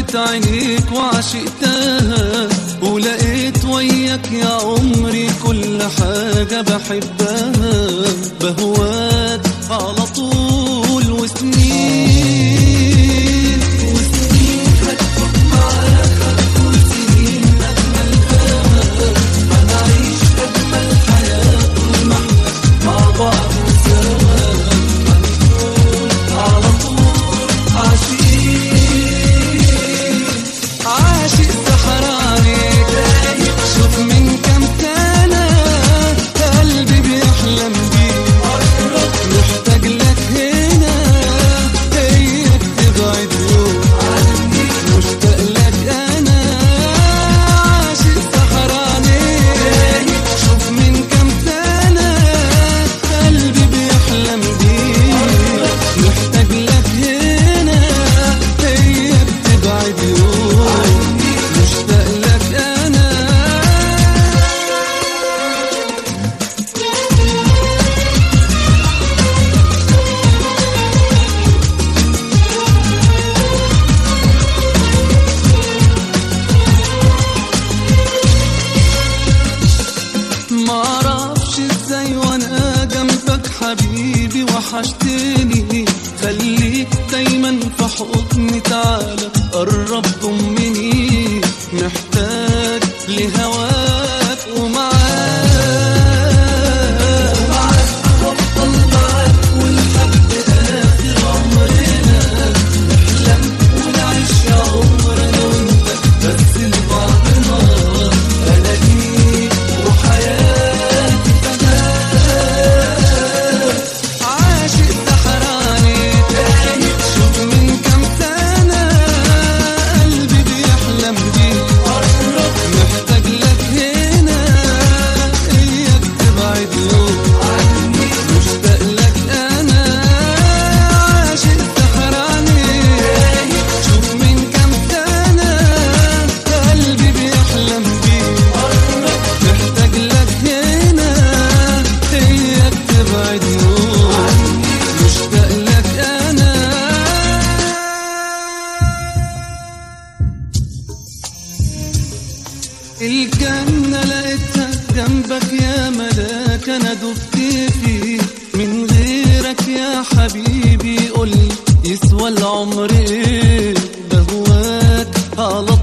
حبيت عينيك وعشقتها ولقيت وياك يا عمري كل حاجة بحبها بهواك على طول وسنين وسنين هتفوت معاك هتكون سنين أجمل هنعيش أجمل حياة طول ما احنا مع بعض سوا هنكون على طول عاشقين عاشق سحراني شوف من كم سنة قلبي بيحلم بيك محتاج لك هنا هيك تبعد يوم عني مشتاق لك انا عاشق سحراني شوف من كم سنة قلبي بيحلم بيك محتاج لك هنا هيك تبعد يوم مشتاق لك انا معرفش ازاي وانا جنبك حبيبي وحشتني خليك دايما في حضني تعالى قرب ضمني محتاج لهواك ومعاك ومعاك هفضل معاك ولحد اخر عمرنا نحلم ونعيش يا عمرنا وانت بس لبعضنا انا ليك وحياتي فداك عاشق سحراني تاني شوف من كم سنة قلبي بيحلم بيك محتاج لك هنا اياك تبعد يوم عني مشتاق لك انا عاشق سحراني شوف من كم سنة قلبي بيحلم بيك محتاج لك هنا اياك تبعد يوم مشتاق لك انا الجنة لقيتها جنبك يا ملاك أنا دبت فيه من غيرك يا حبيبي قولي يسوى العمر إيه بهواك على